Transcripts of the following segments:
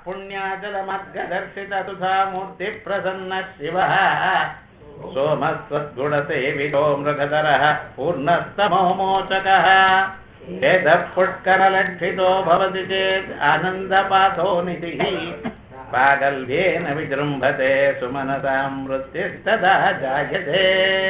पुण्याचलमर्गदर्शितसुधामूर्तिप्रसन्नः शिवः सोमस्त्वद्गुणसेवितो मृगधरः पूर्णस्तमोमोचकः चेदः पुष्करलक्षितो भवति चेत् आनन्दपातो निधिः पागल्भ्येन विजृम्भते सुमनसां वृत्तिस्तदा जायते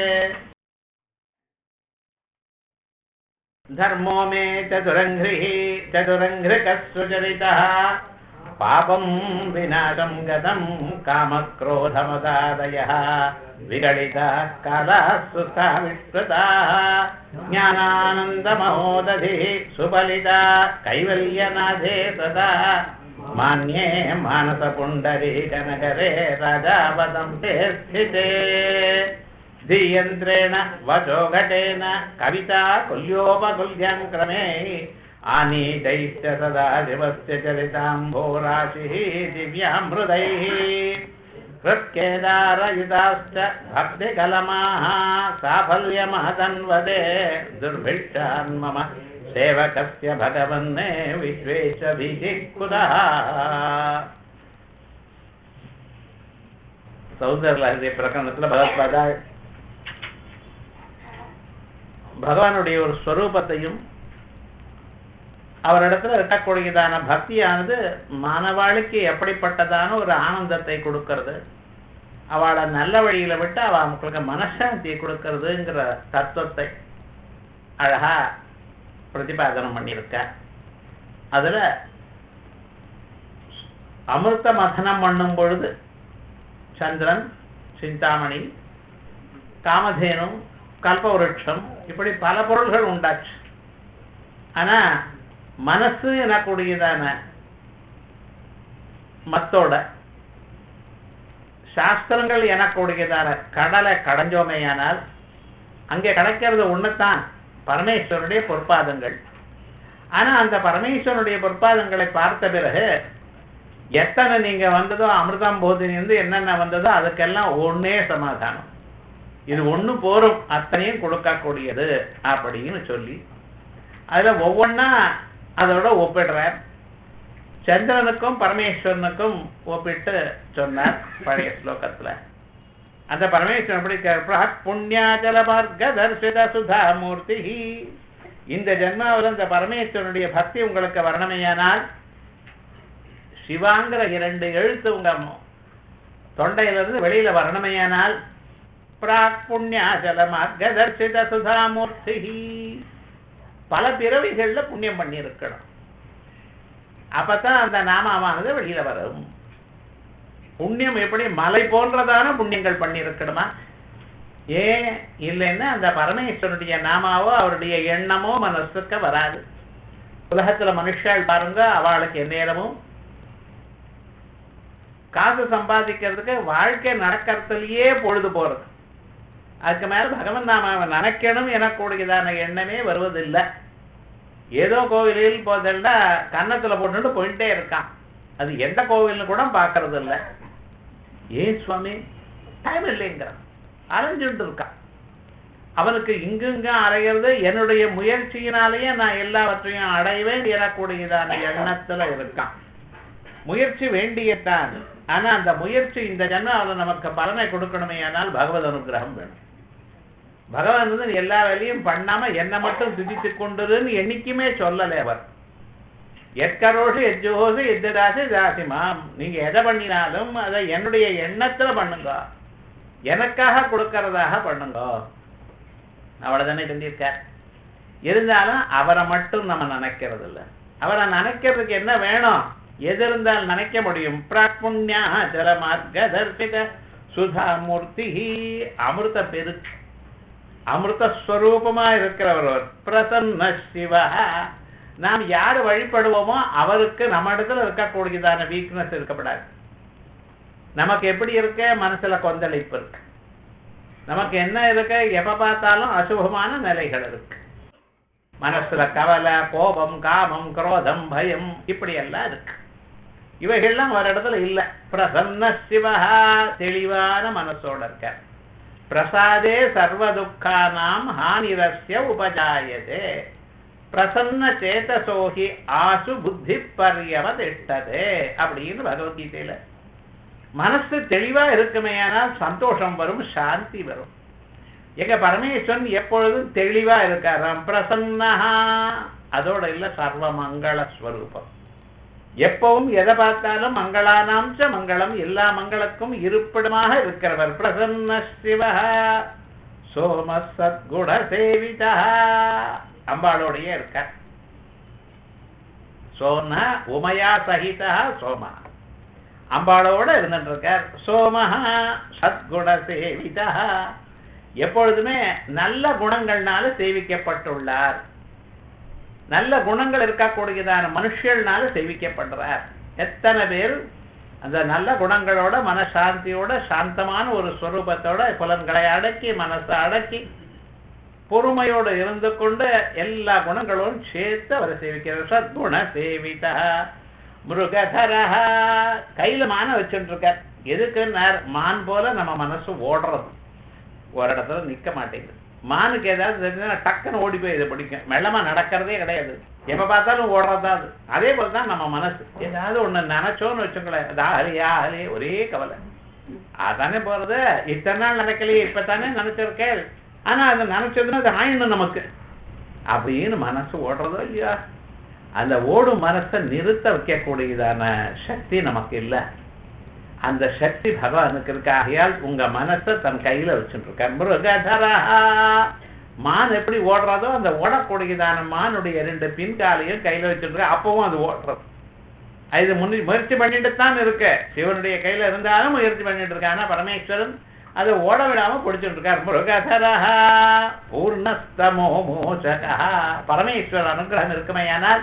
धर्मो मे चतुरङ्घ्रिः चतुरङ्घ्रिकः सुचरितः पापम् विनाशम् गतम् कामक्रोधमदादयः विगलिताः कालाः सुखाविष्कृताः ज्ञानानन्दमहोदधिः सुबलिता कैवल्यनाथे सदा मान्ये मानसपुण्डरीकनगरे राजावदन्ते स्थिते धीयन्त्रेण वचो घटेन कविता कुल्योपकुल्यम् क्रमे आनीतैश्च सदा शिवस्य चरिताम्भोराशिः दिव्यामृदैः हृत्केदारयुताश्च भक्तिकलमाः साफल्यमहदन्वदे दुर्भिक्षान् मम सेवकस्य भगवन्ने विश्वेशभिः कुतः சௌந்தரலஹரி பிரகரணத்துல பகவத்பாதா பகவானுடைய ஒரு ஸ்வரூபத்தையும் அவரிடத்துல இருக்கக்கூடியதான பக்தியானது மானவாளுக்கு எப்படிப்பட்டதான ஒரு ஆனந்தத்தை கொடுக்கறது அவளை நல்ல வழியில விட்டு அவ அவங்களுக்கு மனசாந்தியை கொடுக்கறதுங்கிற தத்துவத்தை அழகா பிரதிபாதனம் பண்ணியிருக்க அதுல அமிர்த மதனம் பண்ணும் பொழுது சந்திரன் சிந்தாமணி காமதேனு கல்பவருட்சம் இப்படி பல பொருள்கள் உண்டாச்சு ஆனா மனசு எனக்கூடியதான மத்தோட சாஸ்திரங்கள் எனக்கூடியதான கடலை கடைஞ்சோமையானால் அங்கே கிடைக்கிறது ஒண்ணுதான் பரமேஸ்வரனுடைய பொற்பாதங்கள் ஆனா அந்த பரமேஸ்வரனுடைய பொற்பாதங்களை பார்த்த பிறகு எத்தனை நீங்க வந்ததோ அமிர்தம் போதினி வந்து என்னென்ன வந்ததோ அதுக்கெல்லாம் ஒன்னே சமாதானம் இது ஒண்ணு போரும் அத்தனையும் கொடுக்கக்கூடியது அப்படின்னு சொல்லி அதுல ஒவ்வொன்னா அதோட ஒப்பிடுறார் சந்திரனுக்கும் பரமேஸ்வரனுக்கும் ஒப்பிட்டு சொன்னார் பழைய ஸ்லோகத்துல அந்த பரமேஸ்வரன் எப்படி கேட்பார் புண்ணியாச்சல மார்க்க தர்சித சுதா மூர்த்தி இந்த ஜென்மாவில் இந்த பரமேஸ்வரனுடைய பக்தி உங்களுக்கு வர்ணமையானால் சிவாங்கிற இரண்டு எழுத்து உங்க தொண்டையிலிருந்து வெளியில வரணுமையானால் பிராக் புண்ணியாச்சல மார்க்க தர்சித சுதாமூர்த்தி பல பிறவிகள்ல புண்ணியம் பண்ணி இருக்கணும் அப்பதான் அந்த நாமாவானது வெளியில வரும் புண்ணியம் எப்படி மலை போன்றதான புண்ணியங்கள் பண்ணி இருக்கணுமா ஏன் இல்லைன்னா அந்த பரமேஸ்வரனுடைய நாமாவோ அவருடைய எண்ணமோ மனசுக்கு வராது உலகத்துல மனுஷால் பாருங்க அவளுக்கு எந்நேரமும் காசு சம்பாதிக்கிறதுக்கு வாழ்க்கை நடக்கிறதுலயே பொழுது போறது அதுக்கு மேல பகவன் நாம நினைக்கணும் எனக்கூடியதான எண்ணமே வருவதில்லை ஏதோ கோவிலில் போதல்னா கன்னத்துல போட்டுட்டு போயிட்டே இருக்கான் அது எந்த கோவில்னு கூட பாக்குறது இல்ல ஏன் சுவாமி டைம் இல்லைங்கிறான் அலைஞ்சுட்டு இருக்கான் அவனுக்கு இங்குங்க அலைகிறது என்னுடைய முயற்சியினாலேயே நான் எல்லாவற்றையும் அடைவேன் எனக்கூடியதான எண்ணத்துல இருக்கான் முயற்சி வேண்டியத்தான் ஆனா அந்த முயற்சி இந்த ஜன்மாவில் நமக்கு பலனை கொடுக்கணுமே ஆனால் பகவத் அனுகிரகம் வேணும் பகவான் வந்து எல்லா வேலையும் பண்ணாம என்ன மட்டும் துதித்து கொண்டதுன்னு என்னைக்குமே சொல்லல அவர் எற்கரோஷு எஜ்ஜோசு எத்திராசு ஜாசிமாம் நீங்க எதை பண்ணினாலும் அதை என்னுடைய எண்ணத்துல பண்ணுங்க எனக்காக கொடுக்கறதாக பண்ணுங்க அவ்வளவுதானே சொல்லியிருக்கார் இருந்தாலும் அவரை மட்டும் நம்ம நினைக்கிறது இல்ல அவரை நினைக்கிறதுக்கு என்ன வேணும் எது இருந்தால் நினைக்க முடியும் பிராக்புண்யா ஜலமார்க்க தர்சிக சுதாமூர்த்தி அமிர்த பெருக்கு அமிர்தஸ்வரூபமா இருக்கிறவர் பிரசன்ன சிவ நாம் யார் வழிபடுவோமோ அவருக்கு நம்ம இடத்துல இருக்கக்கூடியதான வீக்னஸ் இருக்கப்படாது நமக்கு எப்படி இருக்க மனசுல கொந்தளிப்பு இருக்கு நமக்கு என்ன இருக்கு எப்ப பார்த்தாலும் அசுபமான நிலைகள் இருக்கு மனசுல கவலை கோபம் காமம் குரோதம் பயம் இப்படி எல்லாம் இருக்கு இவைகள்லாம் ஒரு இடத்துல இல்ல பிரசன்ன சிவஹா தெளிவான மனசோட இருக்க பிரசாதே சர்வ துக்கானாம் ஹானிரஸ்ய உபஜாயதே பிரசன்ன சேதசோகி ஆசு புத்தி பர்யவதிஷ்டதே அப்படின்னு பகவத்கீதையில மனசு தெளிவா இருக்குமேயானால் சந்தோஷம் வரும் சாந்தி வரும் எங்க பரமேஸ்வரன் எப்பொழுதும் தெளிவா இருக்காராம் பிரசன்னஹா அதோட இல்ல சர்வ மங்கள ஸ்வரூபம் எப்பவும் எதை பார்த்தாலும் மங்களானாம்ச மங்களம் எல்லா மங்களக்கும் இருப்பிடமாக இருக்கிறவர் பிரசன்ன சிவ சோம சத்குண சேவிதா அம்பாளோடையே இருக்கார் சோன உமையா சகிதா சோமா அம்பாளோட இருந்துட்டு இருக்கார் சோமஹா சத்குண சேவிதா எப்பொழுதுமே நல்ல குணங்கள்னால சேவிக்கப்பட்டுள்ளார் நல்ல குணங்கள் இருக்கக்கூடியதான மனுஷர்கள்னால சேவிக்கப்படுறார் எத்தனை பேர் அந்த நல்ல குணங்களோட மனசாந்தியோட சாந்தமான ஒரு ஸ்வரூபத்தோட புலன்களை அடக்கி மனசை அடக்கி பொறுமையோடு இருந்து கொண்டு எல்லா குணங்களோடும் சேர்த்து அவரை சேவிக்கிறார் சத்குண சேவிதா மிருகதரஹ கையில மான வச்சுட்டு இருக்கார் எதுக்கு மான் போல நம்ம மனசு ஓடுறது ஒரு இடத்துல நிக்க மாட்டேங்குது மானுக்கு ஏதாவது தெரிஞ்சா டக்குன்னு ஓடி போய் இதை பிடிக்கும் மெல்லமா நடக்கிறதே கிடையாது எப்ப பார்த்தாலும் ஓடுறதா அது அதே போலதான் நம்ம மனசு ஏதாவது ஒண்ணு நினைச்சோன்னு வச்சுங்களேன் அது ஆகலையா ஆகலையே ஒரே கவலை அதானே போறது இத்தனை நாள் நினைக்கலையே இப்பதானே நினைச்சிருக்கேன் ஆனா அது நினைச்சதுன்னா அது ஆயிடணும் நமக்கு அப்படின்னு மனசு ஓடுறதோ இல்லையா அந்த ஓடும் மனசை நிறுத்த வைக்கக்கூடியதான சக்தி நமக்கு இல்லை அந்த சக்தி பகவானுக்கு இருக்கு ஆகையால் உங்க மனசை தன் கையில வச்சுட்டு இருக்க மிருகதரா மான் எப்படி ஓடுறதோ அந்த ஓடக்கூடியதான மானுடைய ரெண்டு பின்காலையும் கையில வச்சுட்டு இருக்க அப்பவும் அது ஓடுறது இது முன்னி முயற்சி பண்ணிட்டு தான் இருக்கு சிவனுடைய கையில இருந்தாலும் முயற்சி பண்ணிட்டு இருக்க ஆனா பரமேஸ்வரன் அதை ஓட விடாம பிடிச்சிட்டு இருக்கார் மிருகதரா பூர்ணஸ்தமோ மோசகா பரமேஸ்வரர் அனுகிரகம் இருக்குமையானால்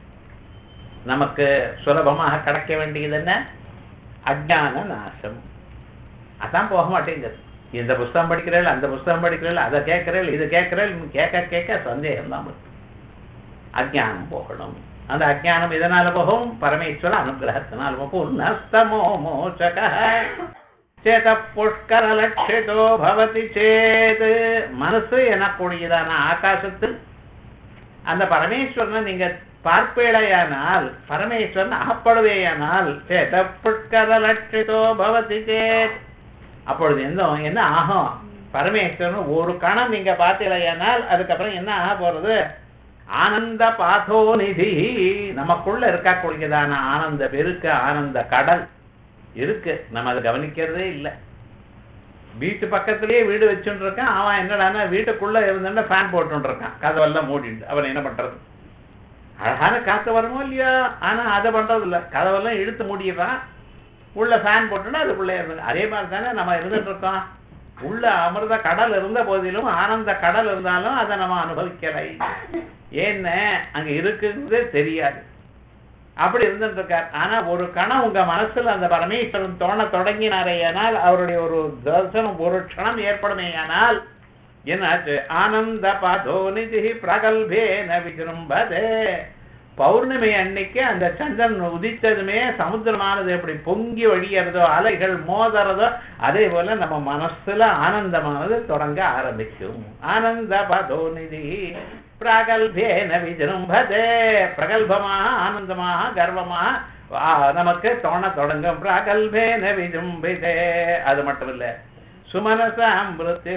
நமக்கு சுலபமாக கிடைக்க வேண்டியது என்ன அஜான நாசம் அதான் போக மாட்டேங்குது இந்த புஸ்தகம் படிக்கிறேன் அந்த புஸ்தகம் படிக்கிறேன் அதை கேட்கிறேன் இது கேட்கிறேன் கேட்க கேட்க சந்தேகம் தான் வரும் அஜானம் போகணும் அந்த அஜானம் இதனால போகும் பரமேஸ்வர அனுகிரகத்தினால் பூர்ணஸ்தமோ மோச்சக சேத புஷ்கர லட்சிதோ பவதி சேது மனசு எனக்கூடியதான ஆகாசத்தில் அந்த பரமேஸ்வரனை நீங்க பார்ப்பேடையானால் பரமேஸ்வரன் அகப்படுவேயானால் சேத புஷ்கர லட்சிதோ பவதி சேத் அப்பொழுது எந்த என்ன ஆகும் பரமேஸ்வரன் ஒரு கணம் நீங்க பார்த்தீங்களேயானால் அதுக்கப்புறம் என்ன ஆக போறது ஆனந்த பாதோ நிதி நமக்குள்ள இருக்கக்கூடியதான ஆனந்த பெருக்கு ஆனந்த கடல் இருக்கு நம்ம அதை கவனிக்கிறதே இல்லை வீட்டு பக்கத்திலேயே வீடு வச்சுட்டு இருக்கான் அவன் என்னடான்னா வீட்டுக்குள்ள இருந்தா ஃபேன் போட்டு இருக்கான் கதவெல்லாம் மூடிட்டு அவன் என்ன பண்றது அழகான காத்து வருமோ இல்லையா ஆனா அதை பண்றது இல்ல கதவெல்லாம் இழுத்து மூடிடுறான் உள்ள ஃபேன் போட்டுன்னா அதுக்குள்ளே இருந்து அதே மாதிரி தானே நம்ம இருந்துட்டு இருக்கோம் உள்ள அமிர்த கடல் இருந்த போதிலும் ஆனந்த கடல் இருந்தாலும் அதை நம்ம அனுபவிக்கலை ஏன்னு அங்க இருக்குங்கிறதே தெரியாது அப்படி இருந்துட்டு இருக்கார் ஆனா ஒரு கணம் உங்க மனசுல அந்த பரமேஸ்வரன் தோண தொடங்கினாரேயானால் அவருடைய ஒரு தரிசனம் ஒரு க்ஷணம் ஏற்படுமேயானால் என்னாச்சு ஆனந்த பதோநிதி பிரகல்பேன விஜృంభதே பௌர்ணமி அன்னைக்கு அந்த சந்திரன் உதித்ததுமே சமுத்திரமானது எப்படி பொங்கி வழியறதோ அலைகள் மோதறதோ அதே போல நம்ம மனசுல ஆனந்தமானது தொடங்க ஆரம்பிக்கும் ஆனந்த பதோநிதி பிரகல்பேன விஜృంభதே பிரகல்பமாக ஆனந்தமாக கர்வமாக நமக்கு தோண தொடங்கும் பிரகல்பேன விஜృంభిதே அது மட்டும் இல்லை சுமனசாம்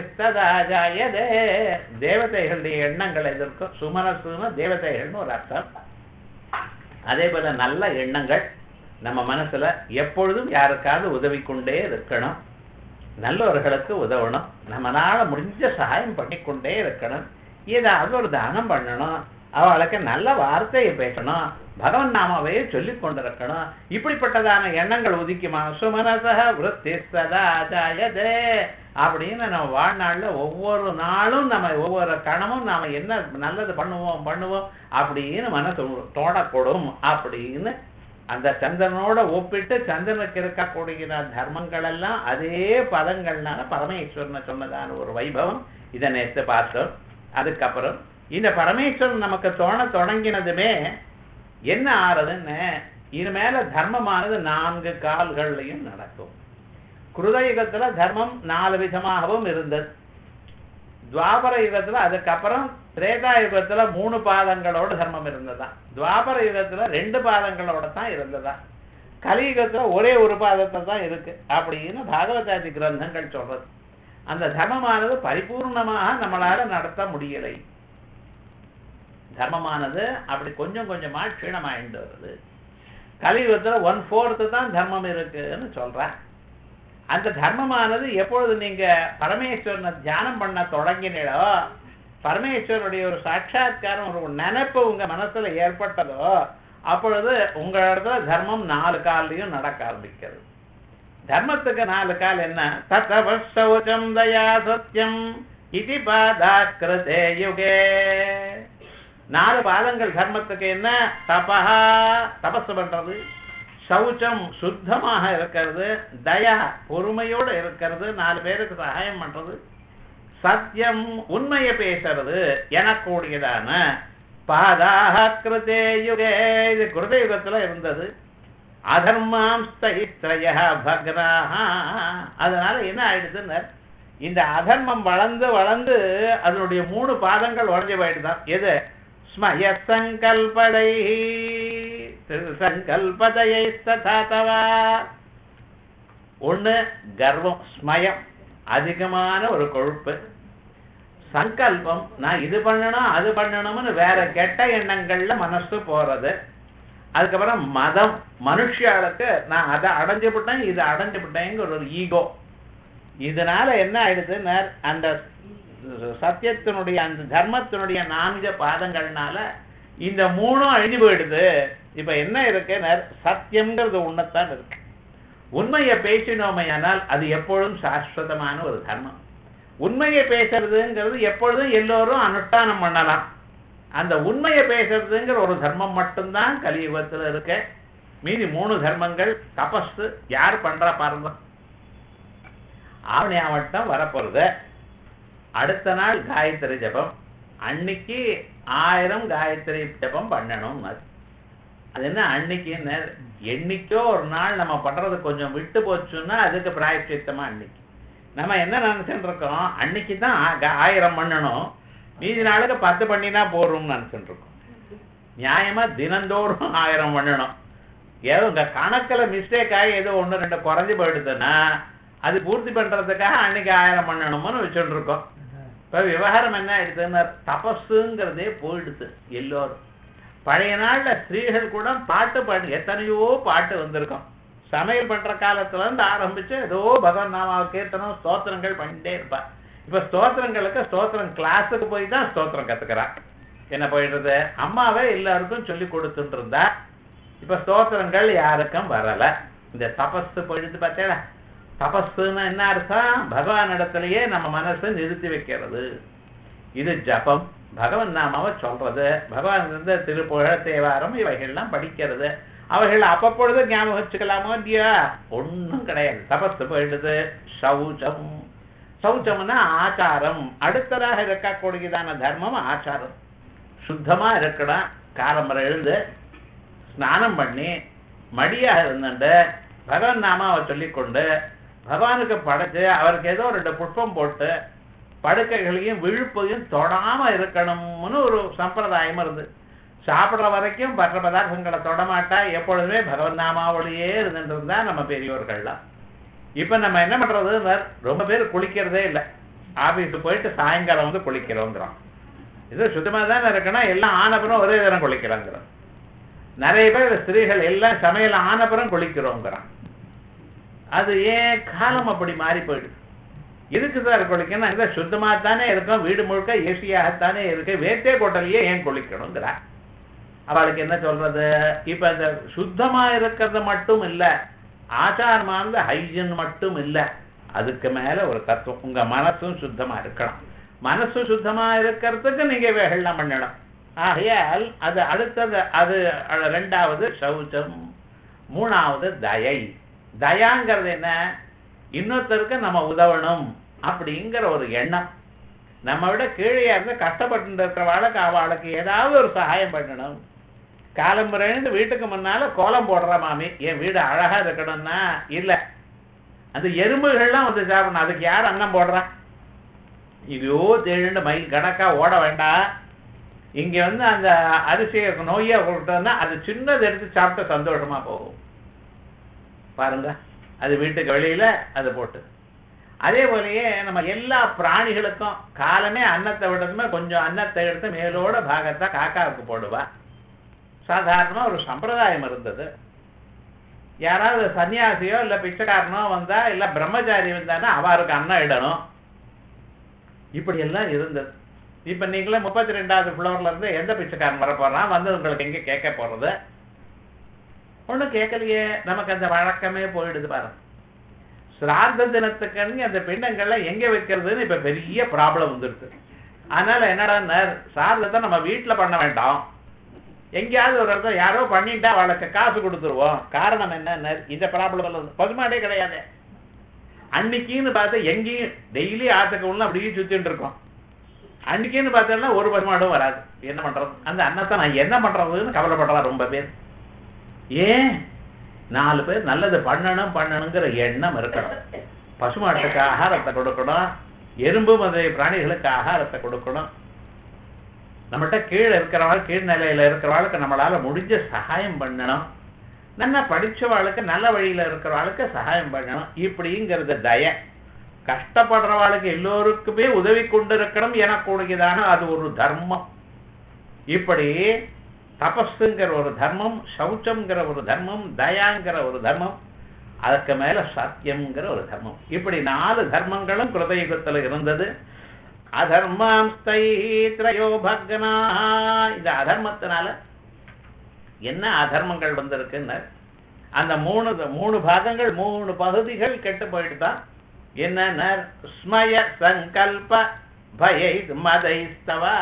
ஜாயதே தேவதைகளுடைய எண்ணங்கள் எதிர்க்கும் சுமனசுன்னு தேவதைகள்னு ஒரு அர்த்தம் அதே போல நல்ல எண்ணங்கள் நம்ம மனசுல எப்பொழுதும் யாருக்காவது உதவி கொண்டே இருக்கணும் நல்லவர்களுக்கு உதவணும் நம்மளால முடிஞ்ச சகாயம் பண்ணிக்கொண்டே இருக்கணும் ஏதாவது ஒரு தானம் பண்ணணும் அவளுக்கு நல்ல வார்த்தையை பேசணும் பகவன் நாமாவையே சொல்லிக் கொண்டிருக்கணும் இப்படிப்பட்டதான எண்ணங்கள் உதிக்குமா சுமனசக விருத்தி சதா ஜாயதே அப்படின்னு நம்ம வாழ்நாள்ல ஒவ்வொரு நாளும் நம்ம ஒவ்வொரு கணமும் நாம என்ன நல்லது பண்ணுவோம் பண்ணுவோம் அப்படின்னு மனசு தோடக்கூடும் அப்படின்னு அந்த சந்திரனோட ஒப்பிட்டு சந்திரனுக்கு இருக்கக்கூடிய தர்மங்கள் எல்லாம் அதே பதங்கள்னால பரமேஸ்வரனை சொன்னதான ஒரு வைபவம் இதை நேற்று பார்த்தோம் அதுக்கப்புறம் இந்த பரமேஸ்வரன் நமக்கு தோண தொடங்கினதுமே என்ன ஆறுதுன்னு இது மேல தர்மமானது நான்கு கால்கள்லையும் நடக்கும் குருதயுகத்துல தர்மம் நாலு விதமாகவும் இருந்தது துவாபர யுகத்துல அதுக்கப்புறம் திரேதா யுகத்துல மூணு பாதங்களோட தர்மம் இருந்ததா துவாபர யுகத்துல ரெண்டு பாதங்களோட தான் இருந்ததா கலியுகத்துல ஒரே ஒரு பாதத்தை தான் இருக்கு அப்படின்னு பாகவதாதி கிரந்தங்கள் சொல்றது அந்த தர்மமானது பரிபூர்ணமாக நம்மளால நடத்த முடியலை தர்மமானது அப்படி கொஞ்சம் கொஞ்சமா க்ஷீணமாயிட்டு வருது கலியுகத்துல ஒன் ஃபோர்த்து தான் தர்மம் இருக்குன்னு சொல்றேன் அந்த தர்மமானது எப்பொழுது நீங்க பரமேஸ்வரனை தியானம் பண்ண தொடங்கினீங்களோ பரமேஸ்வரனுடைய ஒரு சாட்சாத்காரம் ஒரு நினைப்பு உங்க மனசுல ஏற்பட்டதோ அப்பொழுது உங்க இடத்துல தர்மம் நாலு கால்லையும் நடக்க ஆரம்பிக்கிறது தர்மத்துக்கு நாலு கால் என்ன தத்தவ சௌச்சம் தயா சத்தியம் இது பாதாக்கிருதே யுகே நாலு பாதங்கள் தர்மத்துக்கு என்ன தபஹா தபஸ் பண்றது சௌச்சம் சுத்தமாக இருக்கிறது தயா பொறுமையோடு இருக்கிறது நாலு பேருக்கு சகாயம் பண்றது சத்தியம் உண்மையை பேசுறது எனக்கூடியதான பாதாக கிருதே யுகே இது கிருத யுகத்துல இருந்தது அதர்மாம் ஸ்திரய பக்ராக அதனால என்ன ஆயிடுதுன்னு இந்த அதர்மம் வளர்ந்து வளர்ந்து அதனுடைய மூணு பாதங்கள் உடஞ்சு போயிட்டுதான் எது ஸ்மய சங்கல்படை சங்கல்பதையை தவா ஒண்ணு கர்வம் ஸ்மயம் அதிகமான ஒரு கொழுப்பு சங்கல்பம் நான் இது பண்ணணும் அது பண்ணணும்னு வேற கெட்ட எண்ணங்கள்ல மனசு போறது அதுக்கப்புறம் மதம் மனுஷியாளுக்கு நான் அதை அடைஞ்சு விட்டேன் இதை அடைஞ்சு விட்டேங்கிற ஒரு ஈகோ இதனால என்ன ஆயிடுதுன்னு அந்த சத்தியத்தினுடைய அந்த தர்மத்தினுடைய நான்கு பாதங்கள்னால இந்த மூணும் அழிஞ்சு போயிடுது இப்ப என்ன இருக்குன்னு சத்தியம்ங்கிறது உண்மைத்தான் இருக்கு உண்மையை பேசினோமையானால் அது எப்பொழுதும் சாஸ்வதமான ஒரு தர்மம் உண்மையை பேசுறதுங்கிறது எப்பொழுதும் எல்லோரும் அனுஷ்டானம் பண்ணலாம் அந்த உண்மையை பேசுறதுங்கிற ஒரு தர்மம் மட்டும்தான் கலியுகத்துல இருக்கு மீதி மூணு தர்மங்கள் தபஸ் யார் பண்றா பாருங்க ஆவணியாவட்டம் வரப்போறது அடுத்த நாள் காயத்ரி ஜபம் அன்னைக்கு ஆயிரம் காயத்ரி ஜபம் பண்ணணும் அது அது என்ன அன்னைக்கு என்னைக்கோ ஒரு நாள் நம்ம பண்றது கொஞ்சம் விட்டு போச்சுன்னா அதுக்கு பிராயச்சித்தமா அன்னைக்கு நம்ம என்ன நினைச்சுட்டு இருக்கோம் அன்னைக்கு தான் ஆயிரம் பண்ணணும் மீதி நாளுக்கு பத்து பண்ணினா போறோம்னு நினைச்சுட்டு இருக்கோம் நியாயமா தினந்தோறும் ஆயிரம் பண்ணணும் ஏதோ இந்த கணக்குல மிஸ்டேக் ஆகி ஏதோ ஒண்ணு ரெண்டு குறைஞ்சு போயிடுதுன்னா அது பூர்த்தி பண்றதுக்காக அன்னைக்கு ஆயிரம் பண்ணணும்னு வச்சுட்டு இருக்கோம் இப்ப விவகாரம் என்ன ஆயிடுதுன்னு தபஸுங்கிறதே போயிடுது எல்லோரும் பழைய நாள்ல ஸ்திரீகள் கூட பாட்டு பாடு எத்தனையோ பாட்டு வந்திருக்கும் சமையல் பண்ற காலத்துல இருந்து ஆரம்பிச்சு ஏதோ பகவான் நாம கீர்த்தனம் ஸ்தோத்திரங்கள் பண்ணிட்டே இருப்பா இப்ப ஸ்தோத்திரங்களுக்கு ஸ்தோத்திரம் கிளாஸுக்கு போய் தான் ஸ்தோத்திரம் கத்துக்கிறா என்ன போயிடுறது அம்மாவே எல்லாருக்கும் சொல்லி கொடுத்துட்டு இருந்தா இப்ப ஸ்தோத்திரங்கள் யாருக்கும் வரல இந்த தபஸ் போயிடுது பார்த்தேடா தபஸ்னா என்ன அர்த்தம் பகவான் இடத்துலயே நம்ம மனசை நிறுத்தி வைக்கிறது இது ஜபம் பகவான் நாமாவை சொல்றது பகவான் இருந்த திருப்புகழ் தேவாரம் இவைகள்லாம் படிக்கிறது அவைகள் அப்பப்பொழுது ஞாபகம் வச்சுக்கலாமோ இல்லையா ஒண்ணும் கிடையாது தபஸ் போயிடுது சௌச்சம் சௌச்சம்னா ஆச்சாரம் அடுத்ததாக இருக்கக்கூடியதான தர்மம் ஆச்சாரம் சுத்தமா இருக்கணும் காலம்பரை எழுந்து ஸ்நானம் பண்ணி மடியா இருந்துட்டு பகவான் நாமாவை சொல்லிக்கொண்டு பகவானுக்கு படைச்சு அவருக்கு ஏதோ ரெண்டு புஷ்பம் போட்டு படுக்கைகளையும் விழுப்பையும் தொடாம இருக்கணும்னு ஒரு சம்பிரதாயம் இருந்து சாப்பிடுற வரைக்கும் மற்ற பதார்த்தங்களை தொடமாட்டா எப்பொழுதுமே பகவன் நாமாவோடையே இருந்துட்டு இருந்தா நம்ம பெரியோர்கள்லாம் இப்ப நம்ம என்ன பண்றது ரொம்ப பேர் குளிக்கிறதே இல்லை ஆபீஸுக்கு போயிட்டு சாயங்காலம் வந்து குளிக்கிறோங்கிறோம் இது சுத்தமா தானே இருக்கணும் எல்லாம் ஆனப்புறம் ஒரே நேரம் குளிக்கிறோங்கிறோம் நிறைய பேர் ஸ்திரீகள் எல்லாம் சமையல் ஆனப்புறம் குளிக்கிறோங்கிறான் அது ஏன் காலம் அப்படி மாறி போயிடுது எதுக்கு சார் குளிக்கணும் இந்த சுத்தமா தானே இருக்கும் வீடு முழுக்க ஏசியாகத்தானே இருக்கு வேட்டே கொட்டலையே ஏன் குளிக்கணுங்கிறா அவளுக்கு என்ன சொல்றது இப்ப இந்த சுத்தமா இருக்கிறது மட்டும் இல்ல ஆச்சாரமானது ஹைஜன் மட்டும் இல்ல அதுக்கு மேல ஒரு தத்துவம் உங்க மனசும் சுத்தமா இருக்கணும் மனசு சுத்தமா இருக்கிறதுக்கு நீங்க வேகெல்லாம் பண்ணணும் ஆகையால் அது அடுத்தது அது ரெண்டாவது சௌச்சம் மூணாவது தயை தயாங்கிறது என்ன இன்னொருத்தருக்கு நம்ம உதவணும் அப்படிங்கிற ஒரு எண்ணம் நம்ம விட கீழே இருந்து கஷ்டப்பட்டு இருக்கிறவாளுக்கு அவளுக்கு ஏதாவது ஒரு சகாயம் பண்ணணும் காலம்புறைந்து வீட்டுக்கு முன்னால கோலம் போடுற மாமி என் வீடு அழகா இருக்கணும்னா இல்ல அந்த எறும்புகள்லாம் வந்து சாப்பிடணும் அதுக்கு யார் அன்னம் போடுறா ஐயோ தேழு மைல் கணக்கா ஓட வேண்டாம் இங்க வந்து அந்த அரிசியை நோயை கொடுத்தோம்னா அது சின்னது எடுத்து சாப்பிட்டு சந்தோஷமா போகும் பாருங்க அது வீட்டுக்கு வெளியில அது போட்டு அதே போலயே நம்ம எல்லா பிராணிகளுக்கும் காலமே அன்னத்தை விடணுமே கொஞ்சம் அன்னத்தை எடுத்து மேலோட பாகத்தை காக்காவுக்கு போடுவா சாதாரணமா ஒரு சம்பிரதாயம் இருந்தது யாராவது சன்னியாசியோ இல்ல பிச்சைக்காரனோ வந்தா இல்ல பிரம்மச்சாரி வந்தானா அவருக்கு அன்னம் இடணும் இப்படி எல்லாம் இருந்தது இப்ப நீங்களே முப்பத்தி ரெண்டாவது ஃப்ளோர்ல இருந்து எந்த பிச்சைக்காரன் வர போறான் வந்து உங்களுக்கு எங்க கேட்க போறது ஒண்ணும் கேட்கலையே நமக்கு அந்த வழக்கமே போயிடுது பாருங்க சிரார்த்த தினத்துக்கு அந்த பிண்டங்கள்ல எங்க வைக்கிறதுன்னு இப்ப பெரிய ப்ராப்ளம் வந்துருக்கு அதனால என்னடா சார்தத்தை நம்ம வீட்டுல பண்ண வேண்டாம் எங்கேயாவது ஒரு இடத்துல யாரோ பண்ணிட்டா அவளுக்கு காசு கொடுத்துருவோம் காரணம் என்ன இந்த ப்ராப்ளம் பசுமாடே கிடையாது அன்னைக்குன்னு பார்த்து எங்கேயும் டெய்லி ஆத்துக்கு உள்ள அப்படியே சுத்திட்டு இருக்கோம் அன்னைக்குன்னு பார்த்தோம்னா ஒரு பசுமாடும் வராது என்ன பண்றது அந்த அன்னத்தை நான் என்ன பண்றதுன்னு கவலைப்படுறா ரொம்ப பேர் ஏன் நாலு பேர் நல்லது பண்ணணும் பண்ணணுங்கிற எண்ணம் இருக்கணும் பசுமாட்டுக்கு ஆகாரத்தை கொடுக்கணும் எறும்பு முதலிய பிராணிகளுக்கு ஆகாரத்தை கொடுக்கணும் நம்மகிட்ட கீழே இருக்கிறவங்க கீழ்நிலையில இருக்கிறவளுக்கு நம்மளால முடிஞ்ச சகாயம் பண்ணணும் நல்லா படிச்சவாளுக்கு நல்ல வழியில இருக்கிறவாளுக்கு சகாயம் பண்ணணும் இப்படிங்கிறது தய கஷ்டப்படுறவாளுக்கு எல்லோருக்குமே உதவி கொண்டிருக்கணும் எனக்கூடியதான அது ஒரு தர்மம் இப்படி தபஸுங்கிற ஒரு தர்மம் சௌச்சம்ங்கிற ஒரு தர்மம் தயாங்கிற ஒரு தர்மம் அதுக்கு மேல சத்தியம்ங்கிற ஒரு தர்மம் இப்படி நாலு தர்மங்களும் கிருதயுகத்துல இருந்தது அதர்மாம் திரையோ பக்னா இந்த அதர்மத்தினால என்ன அதர்மங்கள் வந்திருக்குன்னு அந்த மூணு மூணு பாகங்கள் மூணு பகுதிகள் கெட்டு போயிட்டுதான் என்ன ஸ்மய சங்கல்ப பயை மதைஸ்தவா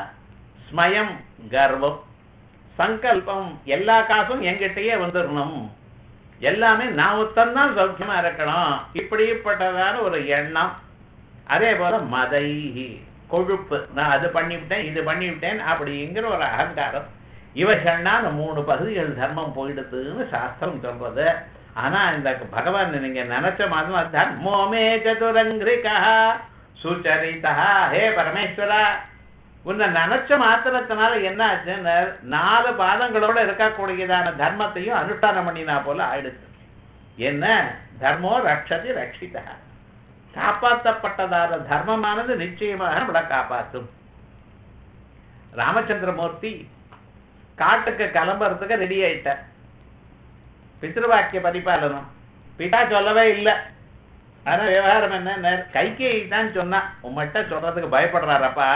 ஸ்மயம் கர்வம் சங்கல்பம் எல்லா காசும் எங்கிட்டயே வந்துடணும் எல்லாமே நான் ஒத்தந்தான் சௌக்கியமா இருக்கணும் இப்படிப்பட்டதான ஒரு எண்ணம் அதே போல மதை கொழுப்பு நான் அது பண்ணிவிட்டேன் இது பண்ணிவிட்டேன் அப்படிங்கிற ஒரு அகங்காரம் இவைகள்னால மூணு பகுதிகள் தர்மம் போயிடுதுன்னு சாஸ்திரம் சொல்றது ஆனா இந்த பகவான் நீங்க நினைச்ச மாதிரி தர்மோமே சதுரங்கிரிகா சுச்சரிதா ஹே பரமேஸ்வரா உன்னை நினைச்ச மாத்திரத்தினால என்ன ஆச்சுன்னு நாலு பாதங்களோட இருக்கக்கூடியதான தர்மத்தையும் அனுஷ்டானம் பண்ணினா போல ஆயிடுச்சு என்ன தர்மோ ரக்ஷதி ரட்சிதா காப்பாற்றப்பட்டதான தர்மமானது நிச்சயமாக நம்மளை காப்பாற்றும் ராமச்சந்திரமூர்த்தி காட்டுக்கு கிளம்புறதுக்கு ரெடி ஆயிட்ட பித்ருவாக்கிய பரிபாலனம் பிதா சொல்லவே இல்லை ஆனா விவகாரம் என்ன கைகை தான் சொன்னா உம்மட்ட சொல்றதுக்கு பயப்படுறாரப்பா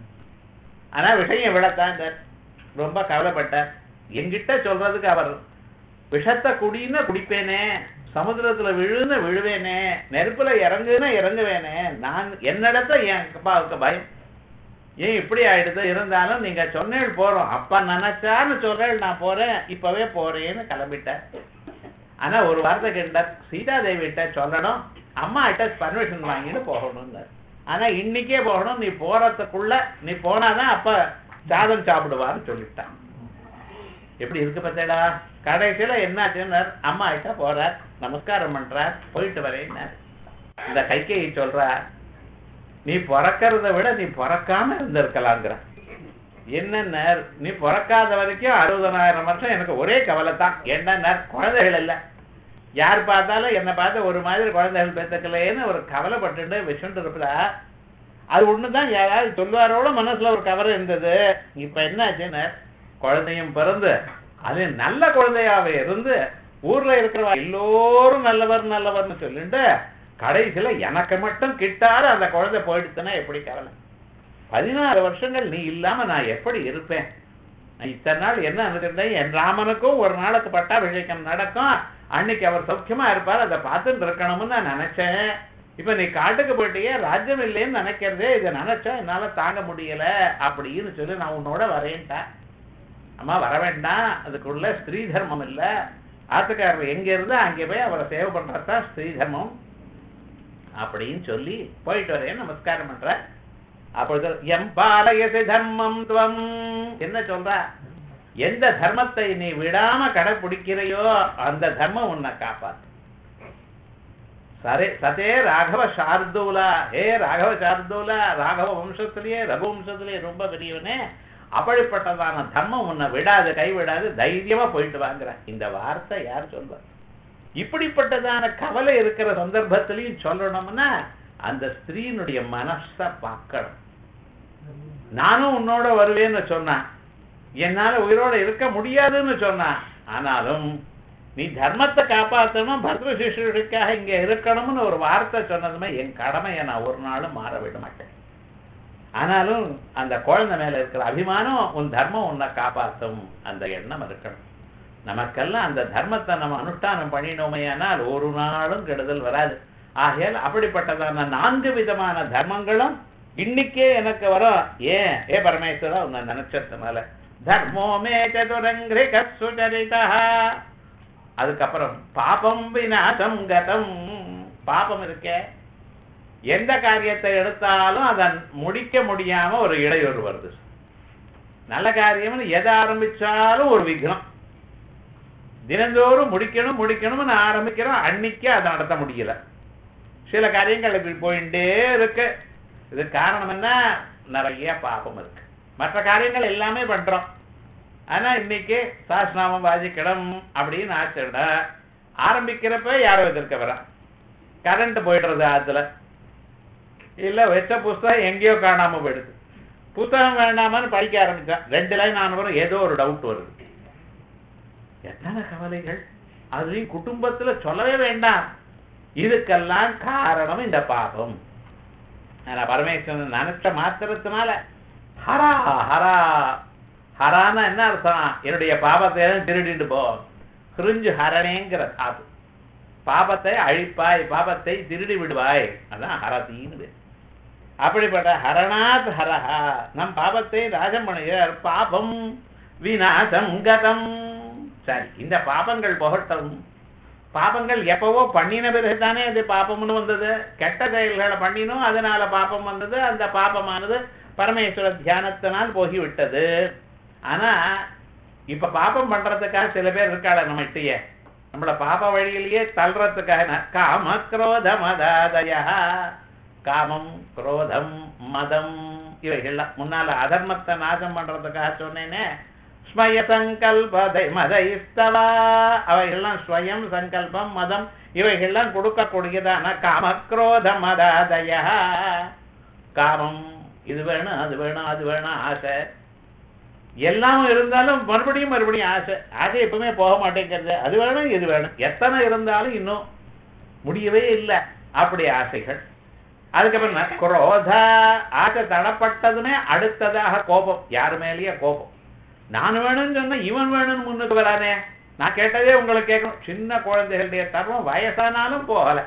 ஆனா விஷயம் விடத்தான் ரொம்ப கவலைப்பட்டார் என்கிட்ட சொல்றதுக்கு அவர் விஷத்தை குடின்னு குடிப்பேனே சமுத்திரத்துல விழுன்னு விழுவேனே நெருப்புல இறங்குன்னு இறங்குவேனே நான் என்னிடத்த என் அப்பாவுக்கு பயம் ஏன் இப்படி ஆயிடுது இருந்தாலும் நீங்க சொன்னேள் போறோம் அப்ப நினைச்சான்னு சொல்றேன் நான் போறேன் இப்பவே போறேன்னு கிளம்பிட்டேன் ஆனா ஒரு வார்த்தை கேட்டார் சீதாதேவிட்ட சொல்லணும் அம்மா கிட்ட பர்மிஷன் வாங்கிட்டு போகணும்னார் ஆனா இன்னைக்கே போகணும் நீ போறதுக்குள்ள நீ போனாதான் அப்ப சாதம் சாப்பிடுவான்னு சொல்லிட்டான் எப்படி இருக்கு பத்தேடா கடைசியில என்னாச்சுன்னு அம்மா கிட்ட போறார் நமஸ்காரம் பண்றார் போயிட்டு வரேன்னார் இந்த கைகையை சொல்றார் நீ பிறக்கிறத விட நீ பிறக்காம இருந்திருக்கலாங்கிற என்னென்ன நீ பிறக்காத வரைக்கும் அறுபதனாயிரம் வருஷம் எனக்கு ஒரே கவலை தான் என்னென்ன குழந்தைகள் இல்லை யார் பார்த்தாலும் என்னை பார்த்து ஒரு மாதிரி குழந்தைகள் பெற்றுக்கலையேன்னு ஒரு கவலைப்பட்டு வச்சுட்டு இருப்பா அது ஒண்ணுதான் யாராவது சொல்வாரோட மனசுல ஒரு கவலை இருந்தது இப்ப என்ன ஆச்சுன்னு குழந்தையும் பிறந்து அது நல்ல குழந்தையாவே இருந்து ஊர்ல இருக்கிறவா எல்லோரும் நல்லவர் நல்லவர்னு சொல்லிட்டு கடைசியில எனக்கு மட்டும் கிட்டார அந்த குழந்தை போயிடுச்சுன்னா எப்படி கவலை பதினாறு வருஷங்கள் நீ இல்லாம நான் எப்படி இருப்பேன் நான் இத்தனை நாள் என்ன நினைச்சிருந்தேன் என் ராமனுக்கும் ஒரு நாளுக்கு பட்டாபிஷேகம் நடக்கும் அன்னைக்கு அவர் சௌக்கியமா இருப்பார் அதை பார்த்துட்டு இருக்கணும்னு நான் நினைச்சேன் இப்ப நீ காட்டுக்கு போயிட்டியே ராஜ்யம் இல்லைன்னு நினைக்கிறதே இதை நினைச்சா என்னால தாங்க முடியல அப்படின்னு சொல்லி நான் உன்னோட வரேன்ட்டேன் அம்மா வர வேண்டாம் அதுக்குள்ள ஸ்திரீ தர்மம் இல்ல ஆத்துக்காரர் எங்க இருந்தா அங்கே போய் அவரை சேவை பண்றதுதான் ஸ்திரீ தர்மம் அப்படின்னு சொல்லி போயிட்டு வரேன் நமஸ்காரம் பண்ற அப்பொழுது எம் பாலயசி தர்மம் துவம் என்ன சொல்ற எந்த தர்மத்தை நீ விடாம கடைபிடிக்கிறையோ அந்த தர்மம் உன்னை காப்பாத்து சரே சதே ராகவ சார்தூலா ஹே ராகவ சார்தூலா ராகவ வம்சத்திலேயே ரகு வம்சத்திலேயே ரொம்ப பெரியவனே அப்படிப்பட்டதான தர்மம் உன்னை விடாது கைவிடாது தைரியமா போயிட்டு வாங்குற இந்த வார்த்தை யார் சொல்ற இப்படிப்பட்டதான கவலை இருக்கிற சந்தர்ப்பத்திலையும் சொல்லணும்னா அந்த ஸ்திரீனுடைய மனச பார்க்கணும் நானும் உன்னோட வருவேன்னு சொன்னான் என்னால உயிரோட இருக்க முடியாதுன்னு சொன்னான் ஆனாலும் நீ தர்மத்தை காப்பாற்றணும் பர்த சிசுக்காக இங்க இருக்கணும்னு ஒரு வார்த்தை சொன்னதுமே என் கடமையை நான் ஒரு நாளும் மாற விட மாட்டேன் ஆனாலும் அந்த குழந்தை மேல இருக்கிற அபிமானம் உன் தர்மம் உன்னை காப்பாற்றும் அந்த எண்ணம் இருக்கணும் நமக்கெல்லாம் அந்த தர்மத்தை நம்ம அனுஷ்டானம் பண்ணினோமையானால் ஒரு நாளும் கெடுதல் வராது ஆகையால் அப்படிப்பட்டதான நான்கு விதமான தர்மங்களும் இன்னைக்கே எனக்கு வரும் ஏன் ஏ பரமேஸ்வரா உன்னை நினைச்சதுனால தர்மோ மே சதுரங்கிரிக சுச்சரிதா அதுக்கப்புறம் பாபம் விநாசம் கதம் பாபம் இருக்கே எந்த காரியத்தை எடுத்தாலும் அதை முடிக்க முடியாம ஒரு இடையூறு வருது நல்ல காரியம்னு எதை ஆரம்பிச்சாலும் ஒரு விக்னம் தினந்தோறும் முடிக்கணும் முடிக்கணும்னு ஆரம்பிக்கிறோம் அன்னைக்கு அதை நடத்த முடியல சில காரியங்கள் இப்படி போயிட்டே இருக்கு இது காரணம் என்ன நிறைய பாபம் இருக்கு மற்ற காரியங்கள் எல்லாமே பண்றோம் ஆனா இன்னைக்கு சாஸ்நாமம் வாசிக்கணும் அப்படின்னு ஆச்சுடா ஆரம்பிக்கிறப்ப யாரோ எதிர்க்க வரா கரண்ட் போயிடுறது ஆத்துல இல்ல வச்ச புஸ்தகம் எங்கேயோ காணாம போயிடுது புத்தகம் வேண்டாமான்னு படிக்க ஆரம்பிச்சான் ரெண்டு லைன் ஆன வரும் ஏதோ ஒரு டவுட் வருது எத்தனை கவலைகள் அதுலயும் குடும்பத்துல சொல்லவே வேண்டாம் இதுக்கெல்லாம் காரணம் இந்த பாபம் ஆனா பரமேஸ்வரன் நினைச்ச மாத்திரத்தினால ஹரா ஹரா ஹரானா என்ன அர்த்தம் என்னுடைய பாபத்தை எல்லாம் திருடிட்டு போ கிரிஞ்சு ஹரணேங்கிற தாது பாபத்தை அழிப்பாய் பாபத்தை திருடி விடுவாய் அதான் ஹரதின்னு பேர் அப்படிப்பட்ட ஹரணாத் ஹரஹா நம் பாபத்தை ராஜம் பண்ணுகிறார் பாபம் விநாசம் கதம் சரி இந்த பாபங்கள் போகட்டும் பாபங்கள் எப்பவோ பண்ணின பிறகுதானே அது பாபம்னு வந்தது கெட்ட செயல்களை பண்ணினோம் அதனால பாபம் வந்தது அந்த பாபமானது பரமேஸ்வர தியானத்தினால் போகிவிட்டது ஆனா இப்ப பாபம் பண்றதுக்காக சில பேர் இருக்காள நம்மகிட்டயே நம்மள பாப வழியிலேயே தள்ளுறதுக்காக காம குரோத மதாதய காமம் குரோதம் மதம் இவைகள்லாம் முன்னால அதர்மத்தை நாசம் பண்றதுக்காக சொன்னேனே ஸ்மய சங்கல்பதை மதைஸ்தவா அவைகள்லாம் ஸ்வயம் சங்கல்பம் மதம் இவைகள்லாம் கொடுக்கக்கூடியதான காமக்ரோத மதாதய காமம் இது வேணும் அது வேணும் அது வேணும் ஆசை எல்லாம் இருந்தாலும் மறுபடியும் மறுபடியும் ஆசை ஆசை எப்பவுமே போக மாட்டேங்கிறது அது வேணும் இது வேணும் எத்தனை இருந்தாலும் இன்னும் முடியவே இல்லை அப்படி ஆசைகள் அதுக்கப்புறம் குரோத ஆசை தடப்பட்டதுமே அடுத்ததாக கோபம் யாரு மேலேயே கோபம் நான் வேணும்னு சொன்னா இவன் வேணும்னு முன்னுக்கு வரானே நான் கேட்டதே உங்களுக்கு கேட்கணும் சின்ன குழந்தைகளுடைய தர்மம் வயசானாலும் போகல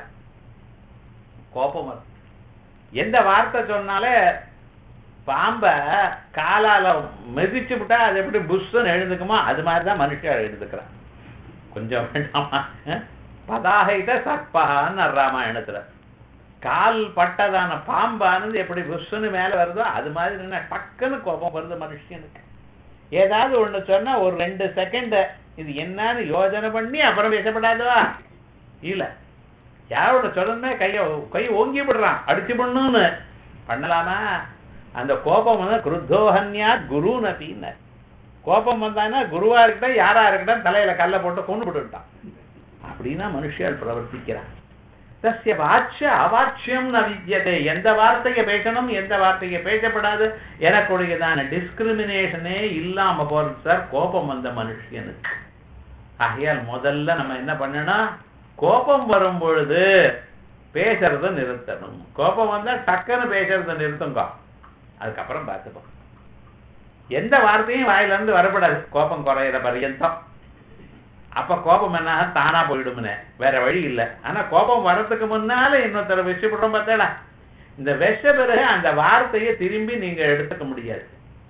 கோபம் வரும் எந்த வார்த்தை சொன்னாலே பாம்ப காலால மிதிச்சு விட்டா அது எப்படி புஷ்ன்னு எழுதுக்குமோ அது மாதிரிதான் மனுஷன் எழுதுக்கிறான் கொஞ்சம் வேண்டாமா பதாகைத சர்பகான்னு ராமாயணத்துல கால் பட்டதான பாம்பானது எப்படி புஷ்ன்னு மேல வருதோ அது மாதிரி என்ன டக்குன்னு கோபம் வருது மனுஷனுக்கு ஏதாவது ஒண்ணு சொன்னா ஒரு ரெண்டு செகண்ட் இது என்னன்னு யோசனை பண்ணி அப்புறம் பேசப்படாதவா இல்ல யாரோட சொல்லணுமே கைய கை ஓங்கி விடுறான் அடிச்சு பண்ணுன்னு பண்ணலாமா அந்த கோபம் வந்து குருத்தோஹன்யா குரு நபின்னு கோபம் வந்தானா குருவா இருக்கட்டும் யாரா இருக்கட்டும் தலையில கல்ல போட்டு கொண்டு விட்டுட்டான் அப்படின்னா மனுஷியால் பிரவர்த்திக்கிறான் தஸ்ய வாட்சிய அவாட்சியம் ந வித்தியதே எந்த வார்த்தையை பேசணும் எந்த வார்த்தையை பேசப்படாது எனக்குடையதான டிஸ்கிரிமினேஷனே இல்லாம போறது சார் கோபம் வந்த மனுஷனுக்கு ஆகையால் முதல்ல நம்ம என்ன பண்ணணும் கோபம் வரும் பொழுது பேசுறத நிறுத்தணும் கோபம் வந்தா டக்குன்னு பேசுறத நிறுத்துங்க அதுக்கப்புறம் பார்த்துப்போம் எந்த வார்த்தையும் வாயில இருந்து வரப்படாது கோபம் குறையிற பர்யந்தம் அப்ப கோபம் என்ன தானா போயிடும்னு வேற வழி இல்ல ஆனா கோபம் வர்றதுக்கு முன்னால இன்னொருத்தர விஷயப்படும் பார்த்தா இந்த விஷ பிறகு அந்த வார்த்தையை திரும்பி நீங்க எடுத்துக்க முடியாது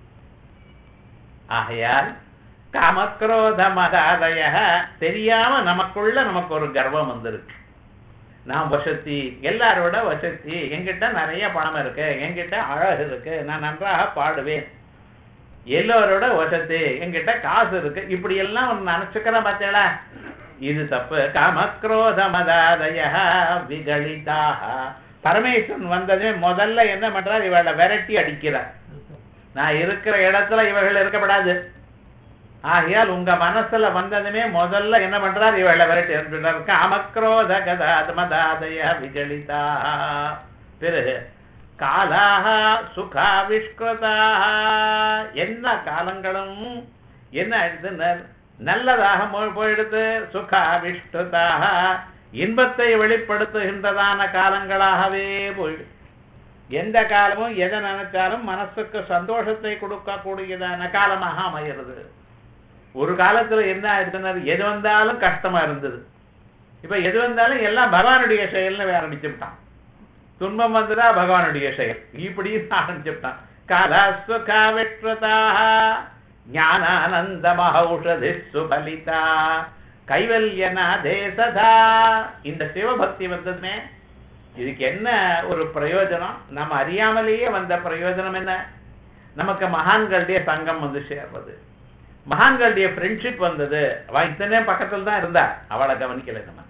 ஆகையால் காமக்ரோத மதாதய தெரியாம நமக்குள்ள நமக்கு ஒரு கர்வம் வந்திருக்கு நான் வசதி எல்லாரோட வசதி என்கிட்ட நிறைய பணம் இருக்கு என்கிட்ட அழகு இருக்கு நான் நன்றாக பாடுவேன் எல்லோரோட வசதி என்கிட்ட காசு இருக்கு இப்படி எல்லாம் ஒன்னு நினைச்சுக்கிறேன் பார்த்தேடா இது தப்பு காமக்ரோத மதாதய விகலிதாக பரமேஸ்வரன் வந்ததே முதல்ல என்ன பண்றார் இவளை விரட்டி அடிக்கிறார் நான் இருக்கிற இடத்துல இவர்கள் இருக்கப்படாது ஆகையால் உங்க மனசுல வந்ததுமே முதல்ல என்ன பண்றார் இவளை விரட்டி அனுப்பிடுறார் காமக்ரோத கதாத மதாதய விகலிதா பிறகு காலாக சுகாவிஷ்கிருதாக எல்லா காலங்களும் என்ன ஆயிடுதுன்னு நல்லதாக மோ- போயிடுத்து சுகாவிஷ்கிருதாக இன்பத்தை வெளிப்படுத்துகின்றதான காலங்களாகவே போயிடுது எந்த காலமும் எதை நினைச்சாலும் மனசுக்கு சந்தோஷத்தை கொடுக்கக்கூடியதான காலமாக அமைகிறது ஒரு காலத்துல என்ன ஆயிடுச்சுன்னா எது வந்தாலும் கஷ்டமா இருந்தது இப்ப எது வந்தாலும் எல்லாம் பகவானுடைய செயல்னு ஆரம்பிச்சுட்டான் துன்பம் வந்ததா பகவானுடைய செயல் இப்படி ஆரம்பிச்சுட்டான் காலஸ்வகாவிஷ்வதாக ஞானானந்த மகௌஷதி சுபலிதா கைவல்யநாதே சதா இந்த சிவபக்தி வந்ததுமே இதுக்கு என்ன ஒரு பிரயோஜனம் நம்ம அறியாமலேயே வந்த பிரயோஜனம் என்ன நமக்கு மகான்களுடைய சங்கம் வந்து சேர்வது மகான்களுடைய ஃப்ரெண்ட்ஷிப் வந்தது அவ இத்தனை பக்கத்துல தான் இருந்தா அவளை கவனிக்கல நம்ம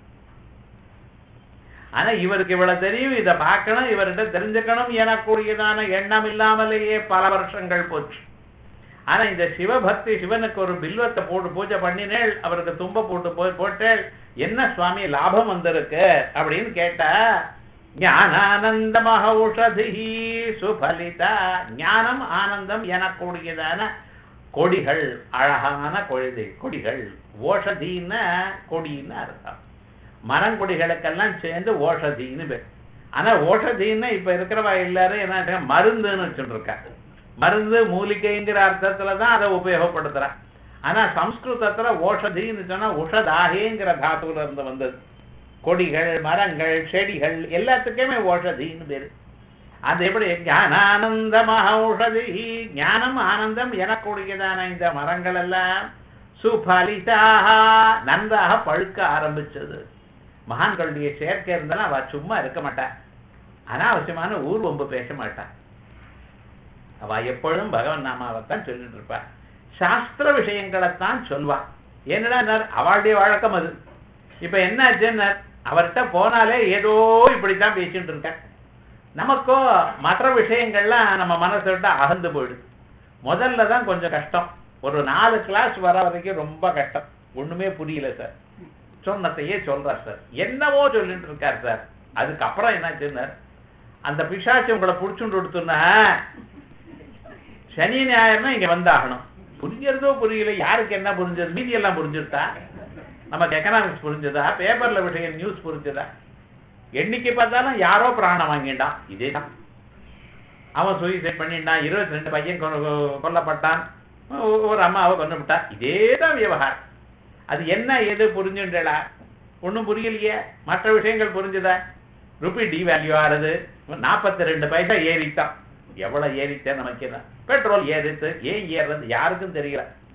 ஆனா இவருக்கு இவ்வளவு தெரியும் இதை பார்க்கணும் இவர்கிட்ட தெரிஞ்சுக்கணும் எனக்கூடியதான எண்ணம் இல்லாமலேயே பல வருஷங்கள் போச்சு ஆனா இந்த சிவபக்தி சிவனுக்கு ஒரு பில்வத்தை போட்டு பூஜை பண்ணினேள் அவருக்கு தும்ப போட்டு போய் போட்டேள் என்ன சுவாமி லாபம் வந்திருக்கு அப்படின்னு கேட்டா ஞானானந்த மகௌஷதி சுபலிதா ஞானம் ஆனந்தம் எனக்கூடியதான கொடிகள் அழகான கொழுது கொடிகள் ஓஷதின்னு கொடின்னு அர்த்தம் மரங்கொடிகளுக்கெல்லாம் சேர்ந்து ஓஷதின்னு பேர் ஆனா ஓஷதின்னு இப்ப இருக்கிறவா எல்லாரும் என்ன மருந்துன்னு வச்சுட்டு இருக்கா மருந்து மூலிகைங்கிற அர்த்தத்துல தான் அதை உபயோகப்படுத்துறா ஆனா சம்ஸ்கிருதத்துல ஓஷதின்னு சொன்னா உஷதாகேங்கிற தாத்துல இருந்து வந்தது கொடிகள் மரங்கள் செடிகள் எல்லாத்துக்குமே ஓஷதின்னு பேரு அது எப்படி ஞானானந்த மகௌஷதி ஞானம் ஆனந்தம் எனக்கூடியதான இந்த மரங்கள் எல்லாம் சுபலிதாக நன்றாக பழுக்க ஆரம்பிச்சது மகான்களுடைய சேர்க்கை இருந்தாலும் அவ சும்மா இருக்க மாட்டா அனாவசியமான ஊர் வம்பு பேச மாட்டா அவ எப்பொழுதும் பகவன் நாமாவைத்தான் சொல்லிட்டு இருப்பா சாஸ்திர விஷயங்களைத்தான் சொல்வா என்னடா அவளுடைய வழக்கம் அது இப்ப என்ன ஆச்சுன்னா அவர்கிட்ட போனாலே ஏதோ இப்படித்தான் பேசிட்டு இருக்க நமக்கோ மற்ற விஷயங்கள்லாம் நம்ம மனசை விட்டு அகந்து போயிடுது முதல்ல தான் கொஞ்சம் கஷ்டம் ஒரு நாலு கிளாஸ் வர வரைக்கும் ரொம்ப கஷ்டம் ஒண்ணுமே புரியல சார் சொன்னதையே சொல்றார் சார் என்னவோ சொல்லிட்டு இருக்கார் சார் அதுக்கப்புறம் என்னாச்சுன்னா அந்த பிசாச்சு உங்களை புடிச்சுட்டு கொடுத்துன்னா சனி ஞாயிறுனா இங்க வந்தாகணும் புரிஞ்சதோ புரியல யாருக்கு என்ன புரிஞ்சது மீதி எல்லாம் புரிஞ்சுட்டா நமக்கு எக்கனாமிக்ஸ் புரிஞ்சதா பேப்பர்ல விஷயம் நியூஸ் புரிஞ்சதா என்னைக்கு பார்த்தாலும் யாரோ பிராணம் வாங்கிட்டான் இதே தான் அவன் சூசைட் பண்ணிட்டான் இருபத்தி ரெண்டு பையன் கொ- கொல்லப்பட்டான் ஒரு அம்மாவை கொண்டு விட்டா இதே தான் விவகாரம் அது என்ன எது புரிஞ்சுட்டா ஒண்ணும் புரியலையே மற்ற விஷயங்கள் புரிஞ்சுதா ருபி டிவேல்யூ ஆறுது நாற்பத்தி ரெண்டு பைசா ஏறித்தான் எவ்வளவு ஏறித்தே நமக்கு என்ன பெட்ரோல் ஏறித்து ஏன் ஏறுறது யாருக்கும் தெரியல